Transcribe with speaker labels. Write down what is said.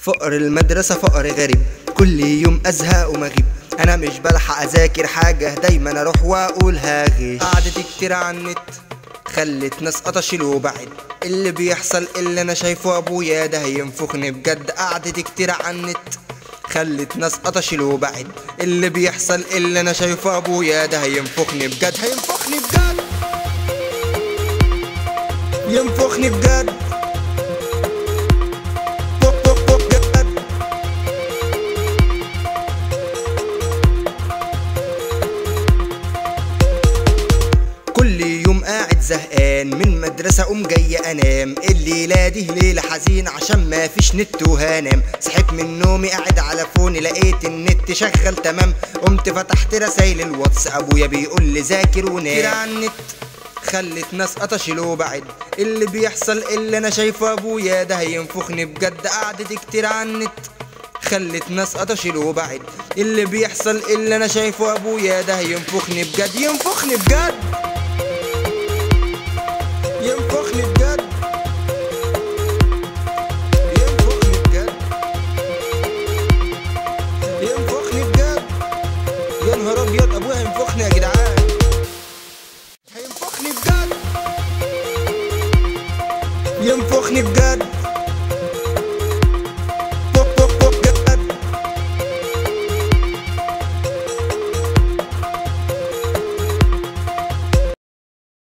Speaker 1: فقر المدرسة فقر غريب كل يوم ازهق ومغيب انا مش بلحق اذاكر حاجة دايما اروح واقول هاغش قعدتي كتير على النت خلت ناس قطشل وبعد اللي بيحصل اللي انا شايفه ابويا ده هينفخني بجد قعدتي كتير على النت خلت ناس قطشل وبعد اللي بيحصل اللي انا شايفه ابويا ده هينفخني بجد هينفخني بجد ينفخني بجد فوق فوق فوق بجد كل يوم قاعد زهقان من مدرسة قوم جاي انام الليلة دي ليلة حزين عشان ما فيش نت وهنام صحيت من نومي قاعد على فوني لقيت النت شغال تمام قمت فتحت رسايل الواتس ابويا بيقول لي ذاكر ونام كتير على النت خلت ناس قطشل وبعد اللي بيحصل اللي انا شايفه ابويا ده هينفخني بجد قعدتي كتير على النت خلت ناس قطشل وبعد اللي بيحصل اللي انا شايفه ابويا ده هينفخني بجد ينفخني بجد ينفخني بجد ينفخني بجد ينفخني بجد يا نهار ابيض ابويا هينفخني يا جدعان